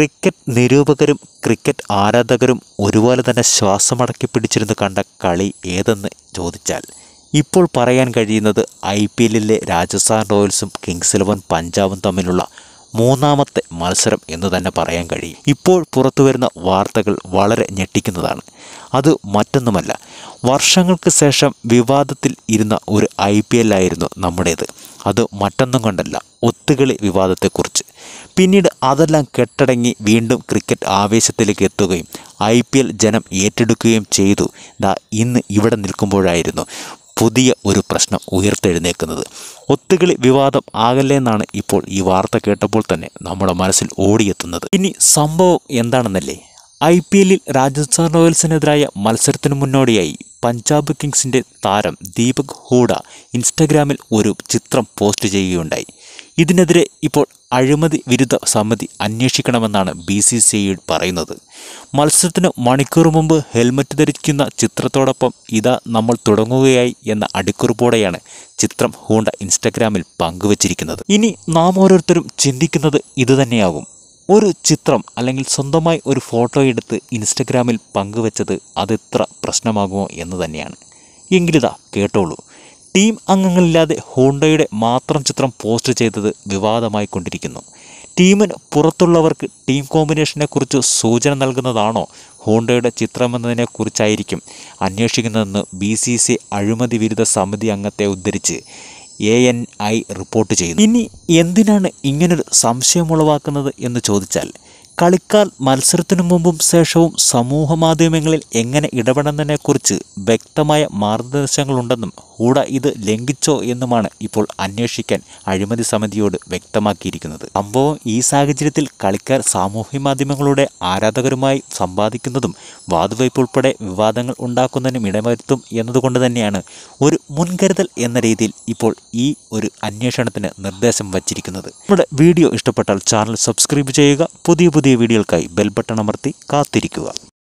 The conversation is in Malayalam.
ക്രിക്കറ്റ് നിരൂപകരും ക്രിക്കറ്റ് ആരാധകരും ഒരുപോലെ തന്നെ ശ്വാസമടക്കി പിടിച്ചിരുന്ന് കണ്ട കളി ഏതെന്ന് ചോദിച്ചാൽ ഇപ്പോൾ പറയാൻ കഴിയുന്നത് ഐ പി എല്ലിലെ രാജസ്ഥാൻ റോയൽസും കിങ്സ് ഇലവൻ പഞ്ചാബും തമ്മിലുള്ള മൂന്നാമത്തെ മത്സരം എന്ന് തന്നെ പറയാൻ കഴിയും ഇപ്പോൾ പുറത്തുവരുന്ന വാർത്തകൾ വളരെ ഞെട്ടിക്കുന്നതാണ് അത് മറ്റൊന്നുമല്ല വർഷങ്ങൾക്ക് ശേഷം വിവാദത്തിൽ ഇരുന്ന ഒരു ഐ പി എല്ലായിരുന്നു നമ്മുടേത് അത് മറ്റൊന്നും കൊണ്ടല്ല ഒത്തുകളി വിവാദത്തെക്കുറിച്ച് പിന്നീട് അതെല്ലാം കെട്ടടങ്ങി വീണ്ടും ക്രിക്കറ്റ് ആവേശത്തിലേക്ക് എത്തുകയും ഐ പി എൽ ജനം ഏറ്റെടുക്കുകയും ചെയ്തു ദാ ഇന്ന് ഇവിടെ നിൽക്കുമ്പോഴായിരുന്നു പുതിയ ഒരു പ്രശ്നം ഉയർത്തെഴുന്നേക്കുന്നത് ഒത്തുകളി വിവാദം ആകല്ലേ എന്നാണ് ഇപ്പോൾ ഈ വാർത്ത കേട്ടപ്പോൾ തന്നെ നമ്മുടെ മനസ്സിൽ ഓടിയെത്തുന്നത് ഇനി സംഭവം എന്താണെന്നല്ലേ ഐ പി എല്ലിൽ രാജസ്ഥാൻ റോയൽസിനെതിരായ മത്സരത്തിനു മുന്നോടിയായി പഞ്ചാബ് കിങ്സിൻ്റെ താരം ദീപക് ഹൂഡ ഇൻസ്റ്റഗ്രാമിൽ ഒരു ചിത്രം പോസ്റ്റ് ചെയ്യുകയുണ്ടായി ഇതിനെതിരെ ഇപ്പോൾ അഴിമതി വിരുദ്ധ സമിതി അന്വേഷിക്കണമെന്നാണ് ബി സി സി ഐ പറയുന്നത് മത്സരത്തിന് മണിക്കൂർ മുമ്പ് ഹെൽമറ്റ് ധരിക്കുന്ന ചിത്രത്തോടൊപ്പം ഇതാ നമ്മൾ തുടങ്ങുകയായി എന്ന അടിക്കുറിപ്പോടെയാണ് ചിത്രം ഹൂണ്ട ഇൻസ്റ്റഗ്രാമിൽ പങ്കുവച്ചിരിക്കുന്നത് ഇനി നാം ഓരോരുത്തരും ചിന്തിക്കുന്നത് ഇതുതന്നെയാകും ഒരു ചിത്രം അല്ലെങ്കിൽ സ്വന്തമായി ഒരു ഫോട്ടോ എടുത്ത് ഇൻസ്റ്റഗ്രാമിൽ പങ്കുവച്ചത് അതെത്ര പ്രശ്നമാകുമോ എന്ന് തന്നെയാണ് എങ്കിലിതാ കേട്ടോളൂ ടീം അംഗങ്ങളില്ലാതെ ഹോണ്ടയുടെ മാത്രം ചിത്രം പോസ്റ്റ് ചെയ്തത് വിവാദമായി കൊണ്ടിരിക്കുന്നു ടീമിന് പുറത്തുള്ളവർക്ക് ടീം കോമ്പിനേഷനെക്കുറിച്ച് സൂചന നൽകുന്നതാണോ ഹോണ്ടയുടെ ചിത്രമെന്നതിനെക്കുറിച്ചായിരിക്കും അന്വേഷിക്കുന്നതെന്ന് ബി സി സി അഴിമതി വിരുദ്ധ സമിതി അംഗത്തെ ഉദ്ധരിച്ച് എ എൻ ഐ റിപ്പോർട്ട് ചെയ്യുന്നു ഇനി എന്തിനാണ് ഇങ്ങനൊരു സംശയമുളവാക്കുന്നത് എന്ന് ചോദിച്ചാൽ കളിക്കാർ മത്സരത്തിനു മുമ്പും ശേഷവും സമൂഹ മാധ്യമങ്ങളിൽ എങ്ങനെ ഇടപെടുന്നതിനെക്കുറിച്ച് വ്യക്തമായ മാർഗനിർദ്ദേശങ്ങളുണ്ടെന്നും ഹൂഡ ഇത് ലംഘിച്ചോ എന്നുമാണ് ഇപ്പോൾ അന്വേഷിക്കാൻ അഴിമതി സമിതിയോട് വ്യക്തമാക്കിയിരിക്കുന്നത് സംഭവം ഈ സാഹചര്യത്തിൽ കളിക്കാർ സാമൂഹ്യ മാധ്യമങ്ങളുടെ ആരാധകരുമായി സമ്പാദിക്കുന്നതും വാതുവയ്പ് ഉൾപ്പെടെ വിവാദങ്ങൾ ഉണ്ടാക്കുന്നതിനും ഇടവരുത്തും എന്നതുകൊണ്ട് തന്നെയാണ് ഒരു മുൻകരുതൽ എന്ന രീതിയിൽ ഇപ്പോൾ ഈ ഒരു അന്വേഷണത്തിന് നിർദ്ദേശം വച്ചിരിക്കുന്നത് നമ്മുടെ വീഡിയോ ഇഷ്ടപ്പെട്ടാൽ ചാനൽ സബ്സ്ക്രൈബ് ചെയ്യുക പുതിയ പുതിയ വീഡിയോകൾക്കായി ബെൽ ബട്ടൺ അമർത്തി കാത്തിരിക്കുക